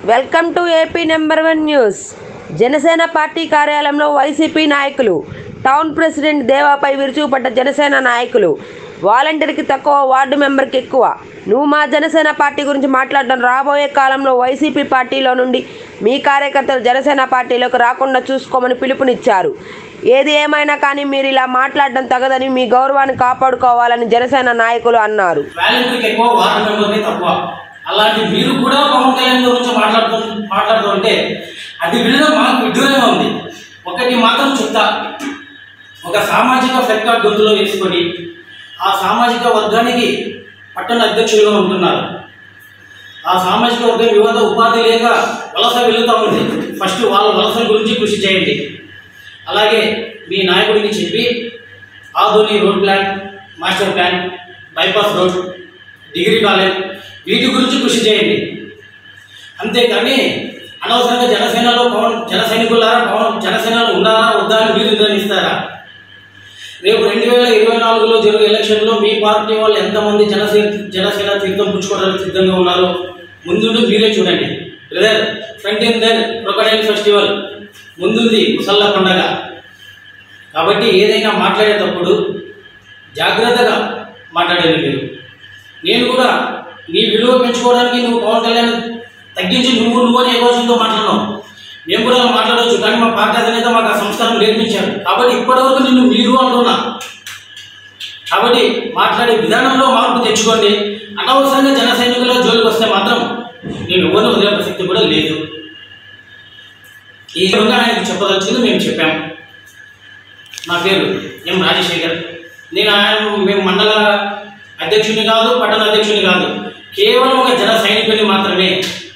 welcome to AP number one news Janasena party కార్యాలయంలో YCP నాయకులు town president దేవాపై విరుచుకుపడ్డ జనసేన నాయకులు వాలంటీర్కి తక్కువ వార్డు మెంబర్కి ఎక్కువ నువ్వు మా జనసేన పార్టీ గురించి మాట్లాడడం రాబోయే కాలంలో వైసీపీ పార్టీలో నుండి మీ కార్యకర్తలు జనసేన పార్టీలోకి రాకుండా చూసుకోమని పిలుపునిచ్చారు ఏది ఏమైనా కానీ మీరు ఇలా మాట్లాడడం తగదని మీ గౌరవాన్ని కాపాడుకోవాలని జనసేన నాయకులు అన్నారు వాలంటీర్కి ఎక్కువ వార్డు మెంబర్కి తక్కువ అలాంటి మీరు కూడా పవన్ కళ్యాణ్ గురించి మాట్లాడుతూ మాట్లాడుతూ ఉంటే అది వినడం మాకు విడ్డూరంగా ఉంది ఒకటి మాత్రం చెప్తా ఒక సామాజిక ఫ్లెక్కా గొంతులో వేసుకొని ఆ సామాజిక వర్గానికి పట్టణ అధ్యక్షులుగా ఉంటున్నారు ఆ సామాజిక వర్గం యువత ఉపాధి లేక వలస వెళుతూ ఉంది ఫస్ట్ వాళ్ళ వలస గురించి కృషి చేయండి అలాగే మీ నాయకుడికి చెప్పి ఆధుని road plan master plan bypass road degree college వీటి గురించి కృషి చేయండి అంతేకాని అనవసరంగా జనసేనలో పవన్ జన సైనికులారా పవన్ జనసేనలో ఉన్నారా వద్దా అని మీరు నిర్ణయిస్తారా రేపు రెండు వేల ఇరవై నాలుగులో జరిగే ఎలక్షన్లో మీ పార్టీ వాళ్ళు ఎంతమంది జనసేన జనసేన తీర్థం పుచ్చుకోవడానికి సిద్ధంగా ఉన్నారో ముందుండి మీరే చూడండి brother front in the crocodile festival ముందుంది ముసల్లా పండగ కాబట్టి ఏదైనా మాట్లాడేటప్పుడు జాగ్రత్తగా మాట్లాడండి మీరు నేను కూడా నీ విలువ పెంచుకోవడానికి నువ్వు పవన్ కళ్యాణ్ తగ్గించి నువ్వు నువ్వు అనే ఏకోచంతో మాట్లాడినావు మేము కూడా అలా మాట్లాడవచ్చు కానీ మా పార్టీ అధినేత మాకు ఆ సంస్కారం నేర్పించారు కాబట్టి ఇప్పటివరకు నిన్ను మీరు అంటున్నా కాబట్టి మాట్లాడే విధానంలో మార్పు తెచ్చుకోండి అనవసరంగా జన సైనికుల జోలికి వస్తే మాత్రం నేను ఎవరిని వదిలే ప్రసక్తి కూడా లేదు ఈ విధంగా ఆయనకు చెప్పదలుచుకుంది మేము చెప్పాం నా పేరు ఎం రాజశేఖర్ నేను ఆయన మేము మండల అధ్యక్షుని కాదు పట్టణ అధ్యక్షుని కాదు కేవలం ఒక జన సైనికుని మాత్రమే